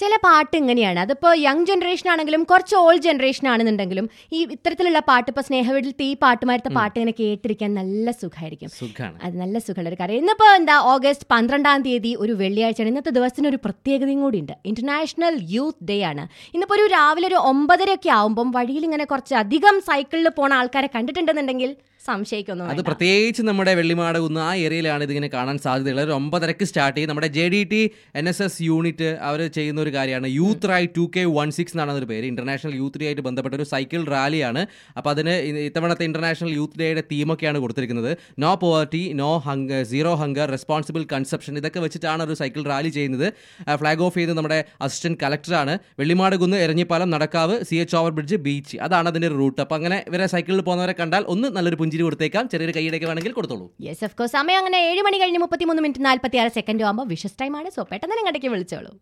ചില പാട്ട് ഇങ്ങനെയാണ് അതിപ്പോ യങ് ജനറേഷൻ ആണെങ്കിലും കുറച്ച് ഓൾഡ് ജനറേഷൻ ആണെന്നുണ്ടെങ്കിലും ഈ ഇത്തരത്തിലുള്ള പാട്ട് ഇപ്പൊ സ്നേഹവീട്ടിൽ ഈ പാട്ടുമാരത്തെ പാട്ട് ഇങ്ങനെ കേട്ടിരിക്കാൻ നല്ല സുഖമായിരിക്കും സുഖാണ് അത് നല്ല സുഖമുള്ള ഒരു കാര്യം ഇന്നിപ്പോ എന്താ ഓഗസ്റ്റ് പന്ത്രണ്ടാം തീയതി ഒരു വെള്ളിയാഴ്ചയാണ് ഇന്നത്തെ ദിവസത്തിന് ഒരു പ്രത്യേകതയും കൂടി ഉണ്ട് ഇന്റർനാഷണൽ യൂത്ത് ഡേ ആണ് ഇന്നിപ്പോ ഒരു രാവിലെ ഒരു ഒമ്പതരയൊക്കെ ആവുമ്പം വഴിയിൽ ഇങ്ങനെ കുറച്ച് അധികം സൈക്കിളിൽ പോണ ആൾക്കാരെ കണ്ടിട്ടുണ്ടെന്നുണ്ടെങ്കിൽ സംശയിക്കൊന്നും അത് വേണ്ട. പ്രത്യേകിച്ച് നമ്മുടെ വെള്ളിമാട് കുന്ന് ആ ഏരിയയിലാണ് ഇതിങ്ങനെ കാണാൻ സാധ്യതയുള്ളത് ഒരു ഒമ്പതരക്ക് സ്റ്റാർട്ട് ചെയ്യും നമ്മുടെ J D T N S S unit അവർ ചെയ്യുന്ന ഒരു കാര്യമാണ് youth ride two K one six എന്നാണ് അതൊരു പേര് ഇന്റർനാഷണൽ യൂത്ത് ഡേ ആയിട്ട് ബന്ധപ്പെട്ട ഒരു സൈക്കിൾ റാലിയാണ് അപ്പോൾ അതിന് ഇ- ഇത്തവണത്തെ ഇന്റർനാഷണൽ യൂത്ത് ഡേയുടെ തീമൊക്കെയാണ് കൊടുത്തിരിക്കുന്നത് no poverty no hunger zero hunger responsible conception ഇതൊക്കെ വെച്ചിട്ടാണ് ഒരു സൈക്കിൾ റാലി ചെയ്യുന്നത് ഫ്ലാഗ് ഓഫ് ചെയ്ത് നമ്മുടെ അസിസ്റ്റന്റ് കളക്ടറാണ് Vellimad Kunnu Eranhipalam Nadakkavu C H over bridge beach അതാണ് അതിന്റെ റൂട്ട് അപ്പോൾ അങ്ങനെ ഇവരെ സൈക്കിളിൽ പോകുന്നവരെ കണ്ടാൽ ഒന്ന് നല്ലൊരു പുഞ്ചിരി കൊടുത്തേക്കാം ചെറിയൊരു കൈയിടയ്ക്ക് വേണമെങ്കിൽ കൊടുത്തോളൂ യെസ് ഓഫ് കോഴ്സ് സമയം അങ്ങനെ ഏഴ് മണി കഴിഞ്ഞ് മുപ്പത്തിമൂന്ന് മിനിറ്റ് നാൽപ്പത്തി ആറ് സെക്കൻഡ് ആകുമ്പോൾ വിഷസ് ടൈമാണ് സോ പെട്ടെന്ന് ഇങ്ങോട്ടേക്ക് വിളിച്ചോളൂ